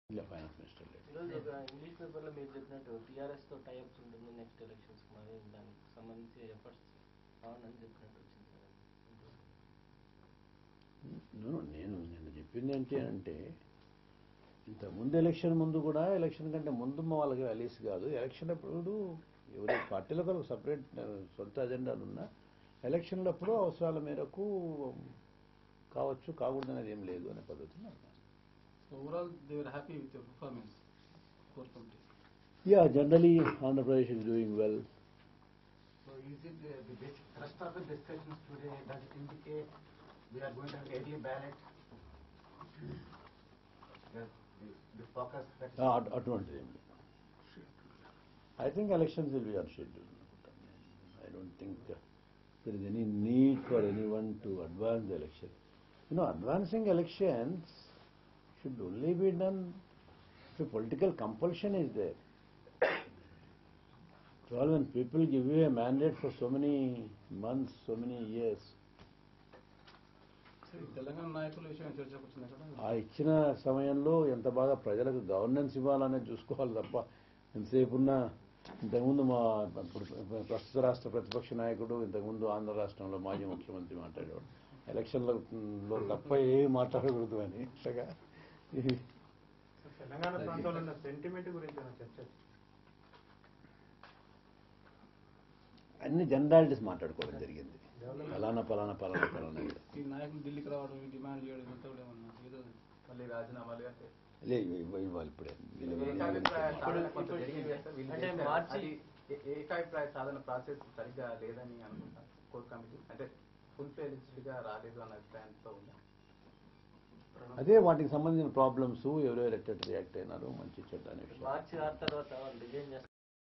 ఇలా finance minister లేడు ఈరోజు ఒక ఇంగ్లీష్ పేపర్లో మీరు చెప్పినట్టు టీఆర్ఎస్ తో టైప్స్ ఉంటుంది నెక్స్ట్ ఎలక్షన్స్ మరి దానికి సంబంధించి ఎఫర్ట్స్ కావాలని చెప్పినట్టు వచ్చింది సార్ నేను నేను నేను చెప్పింది ఏంటి అంటే ఇంత ముందు ఎలక్షన్ ముందు కూడా ఎలక్షన్ కంటే ముందు మా వాళ్ళకి అలీస్ కాదు ఎలక్షన్ అప్పుడు ఎవరి పార్టీలకు ఒక సపరేట్ సొంత అజెండాలు ఉన్నా ఎలక్షన్లప్పుడు అవసరాల మేరకు కావచ్చు కాకూడదు అనేది ఏం లేదు అనే పద్ధతిలో అన్నాను So overall, they were happy with your performance, core committee. Yeah generally Andhra Pradesh is doing well So is it uh, the basic thrust of the discussions today, does it indicate we are going to have early ballot? The, the, the focus that is. అటు- అటువంటిది ఏం లేదు I think elections will be on schedule I don't think there is any need for any one to advance the election you know advancing elections should only be done if political compulsion is there all when people give you a mandate for so many months, so many years, So, ఈ తెలంగాణ నాయకుల విషయం చర్చకు వచ్చింది అక్కడ ఆ ఇచ్చిన సమయంలో ఎంత బాగా ప్రజలకు గవర్నెన్స్ ఇవ్వాలనేది చూసుకోవాలి తప్ప ఎంతసేపు ఉన్నా ఇంతకుముందు మా ఇప్పుడు ప్రస్తుత రాష్ట్ర ప్రతిపక్ష నాయకుడు ఇంతకుముందు ఆంధ్ర రాష్ట్రంలో మాజీ ముఖ్యమంత్రి మాట్లాడేవాడు ఎలక్షన్లలో తప్ప ఏమి మాట్లాడకూడదు అని అట్లాగా ఇది తెలంగాణ ప్రాంతంలో ఉన్న సెంటిమెంట్ గురించి ఏమైనా చర్చ అన్ని జనరాలిటీస్ మాట్లాడుకోవడం జరిగింది పలానా పలానా పలానా పలానా ఇలా. ఈ నాయకులు ఢిల్లీకి రావడం ఈ డిమాండ్ చేయడం ఇంత కూడా ఏమన్నా ఏదో మళ్ళీ రాజీనామాలు అంటే లే ఇవ్వ- ఇవ్వాలి ఇప్పుడే వీళ్ళు ఏకాభిప్రాయ సాధన కొంత ఇప్పుడు- జరిగింది కదా సార్, వీళ్ళు అంటే చేశారు. మార్చి- అది ఏ- ఏకాభిప్రాయ సాధన ప్రాసెస్ సరిగ్గా లేదని అనుకుంటాను కోర్ కమిటీ అంటే ఫుల్ ఫ్లెడ్జ్డ్ గా రాలేదు అన్న అభిప్రాయంతో ఉందా అదే వాటికి సంబంధించిన ప్రాబ్లమ్స్ ఎవరెవరు ఎట్ట రియాక్ట్ అయినారు మంచి చెడ్డ అనే విషయం మార్చి ఆరు తర్వాత వాళ్ళు రిజైన్